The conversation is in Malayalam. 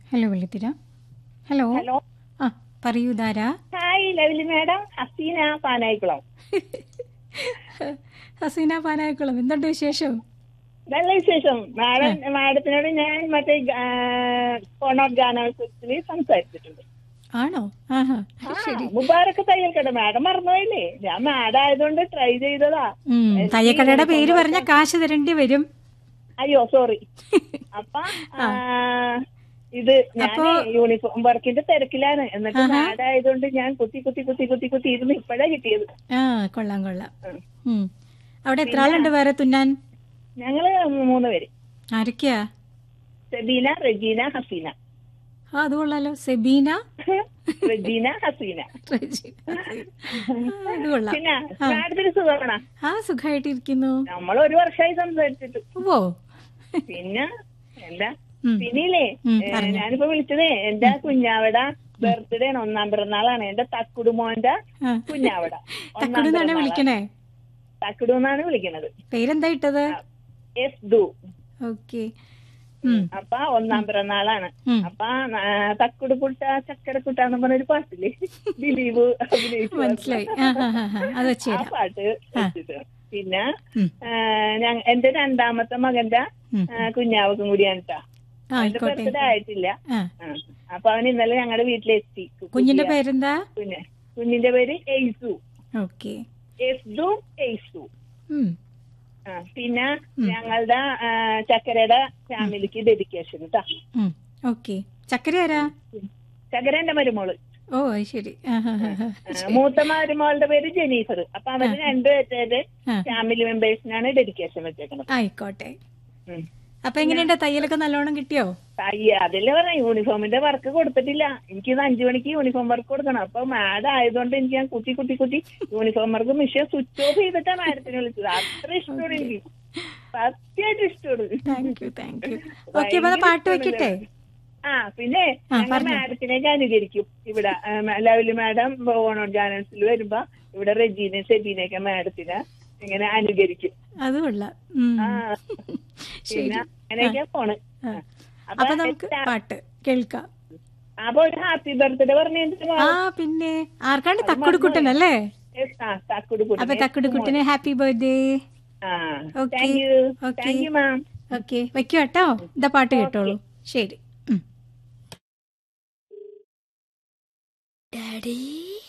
ഹലോ വെള്ളിത്തിര ഹലോ ഹലോ ആ പറയൂ ഇതാരാ hi lovely madam Haseena Panayikkulam Haseena Panayakkulam എന്തുണ്ട് വിശേഷം നല്ല വിശേഷം മാഡം മാഡത്തിനോട് ഞാൻ മറ്റേ കോണോട്ട് ഗാനോത്സവത്തിൽ സംസാരിച്ചിട്ടുണ്ട് ആണോ ആഹാ ആ, ശരി മുബാറക്ക് തയ്യൽ കട മാഡം മറന്നുപോയില്ലേ ഞാൻ മാഡം ആയതുകൊണ്ട് ട്രൈ ചെയ്തതാ ഉം, തയ്യക്കടയുടെ പേര് പറഞ്ഞ കാശ് തരേണ്ടി വരും അയ്യോ സോറി അപ്പൊ ആ, ഇത് ഞാൻ യൂണിഫോം വർക്കിന്റെ തിരക്കിലാണ് എന്നിട്ട് മാഡം ആയതുകൊണ്ട് ഞാൻ കുത്തി കുത്തി കുത്തി കുത്തി കുത്തി ഇരുന്ന് ഇപ്പഴാ കിട്ടിയത് ആ കൊള്ളാം കൊള്ളാം ഉം. ഉം. അവിടെ എത്ര ആളുണ്ട് വേറെ തുന്നാൻ ഞങ്ങള് മൂന്ന് പേര് ആരൊക്കെയാ സെബീന റെജീന ഹസീന ആ അത് കൊള്ളാലോ സെബീന റെജീന ഹസീന റെജീന. ആ, അത് കൊള്ളാം പിന്നെ മാഡത്തിന് സുഖമാണോ ആ സുഖമായിട്ടിരിക്കുന്നു നമ്മൾ ഒരു വർഷമായി സംസാരിച്ചിട്ട് ഓ പിന്നെ എന്താ ഉം. പിന്നില്ലേ ഉം, ഏ, ഞാനിപ്പോ വിളിച്ചതേ എന്റെ കുഞ്ഞാവട ബർത്ത്ഡേ ആണ് ഒന്നാം പിറന്നാളാണ് എന്റെ തക്കുടുമോന്റെ ആ. കുഞ്ഞാവട ഒന്നാം തക്കുടുന്നാണ് പിറന്നാളാ. വിളിക്കണേ തക്കുടു എന്നാണ് വിളിക്കണത് പേരെന്താ ഇട്ടത് എസ് ദു ഓക്കെ അപ്പ ഒന്നാം പിറന്നാളാണ് ഉം. അപ്പ ആ, തക്കുടു കുട്ട ചക്കര കുട്ട എന്ന് പറഞ്ഞൊരു പാട്ടില്ലേ ദിലീപ് അഭിനയിച്ചു മനസ്സിലായി ആ ഹാ ഹാ ഹാ അത് വെച്ച് ആ തരാം പാട്ട് വെച്ചിട്ട് പിന്നെ ഉം. ആ, ഞാൻ- എന്റെ രണ്ടാമത്തെ മകന്റെ ഉം. ആ, കുഞ്ഞാവക്കും കൂടിയാണ് കേട്ടാ ആ, ആയിക്കോട്ടെ ബർത്ത്ഡേ ആയിട്ടില്ല ആ ആ. അപ്പൊ അവൻ ഇന്നലെ ഞങ്ങളുടെ വീട്ടിലെത്തി കുഞ്ഞിന്റെ പേരെന്താ കുഞ്ഞ് കുഞ്ഞിന്റെ പേര് എയ്സു ഓക്കെ എസ്ദു എയ്സു ഉം ആ, പിന്നെ ഞങ്ങളുടെ ആ, ചക്കരയുടെ ഫാമിലിക്ക് ഡെഡിക്കേഷൻ കേട്ടാ ഉം ഓക്കെ ചക്കര ആരാ ചക്കര എന്റെ മരുമോള് ഓ അത് ശരി ആ ഹാ ഹാ ഹാ ആ, മൂത്ത മരുമോളുടെ പേര് ജെനീഫർ അപ്പൊ അവര് രണ്ടുപേരുടെ ആ. ഫാമിലി മെമ്പേഴ്സിനാണ് ഡെഡിക്കേഷൻ വെച്ചേക്കുന്നത് ആയിക്കോട്ടെ ഉം. അപ്പൊ എങ്ങനെയുണ്ട് തയ്യലൊക്കെ നല്ലോണം കിട്ടിയോ അയ്യ അതല്ലേ പറഞ്ഞ യൂണിഫോമിന്റെ വർക്ക് കൊടുത്തിട്ടില്ല എനിക്ക് ഇന്ന് അഞ്ചു മണിക്ക് യൂണിഫോം വർക്ക് കൊടുക്കണം അപ്പൊ മാഡം ആയതുകൊണ്ട് എനിക്ക് ഞാൻ കുത്തി കുത്തി കുത്തി uniform work machine switch off ചെയ്തിട്ടാണ് മാഡത്തിനെ വിളിച്ചത് അത്ര ഇഷ്ടമാണ് എനിക്ക് സത്യമായിട്ട് ഇഷ്ടമാണ് thank you thank you okay അപ്പൊ അത് പാട്ട് വെക്കട്ടെ ആ പിന്നെ ആ, ഞങ്ങൾ പറഞ്ഞോ. മാഡത്തിനേക്ക് അനുകരിക്കും ഇവിടെ ആ, ലവ്ലി മാഡം ഓണോ ജാനൽസിൽ വരുമ്പോ ഇവിടെ റെജീനെ സെബീനെയൊക്കെ മാഡത്തിനെ ഇങ്ങനെ അനുകരിക്കും അത് കൊള്ളാം ഉം. ആ ശരി പിന്നെ അങ്ങനെയൊക്കെ പോണ് ആ. അപ്പൊ നമുക്ക് പാട്ട് കേൾക്കാം അപ്പൊ ഒരു ഹാപ്പി ബർത്ത്ഡേ പറഞ്ഞു ആ പിന്നെ ആർക്കാണ്ട് തക്കുടുക്കുട്ടൻ അല്ലേ തക്കുട് അപ്പൊ തക്കുടുക്കുട്ടന് ഹാപ്പി ബർത്ത്ഡേ ആ Okay. Thank you Okay. Thank you ma'am okay വെക്കൂ കേട്ടോ ഇതാ പാട്ട് കേട്ടോളൂ ശരി ഉം. ഡാഡി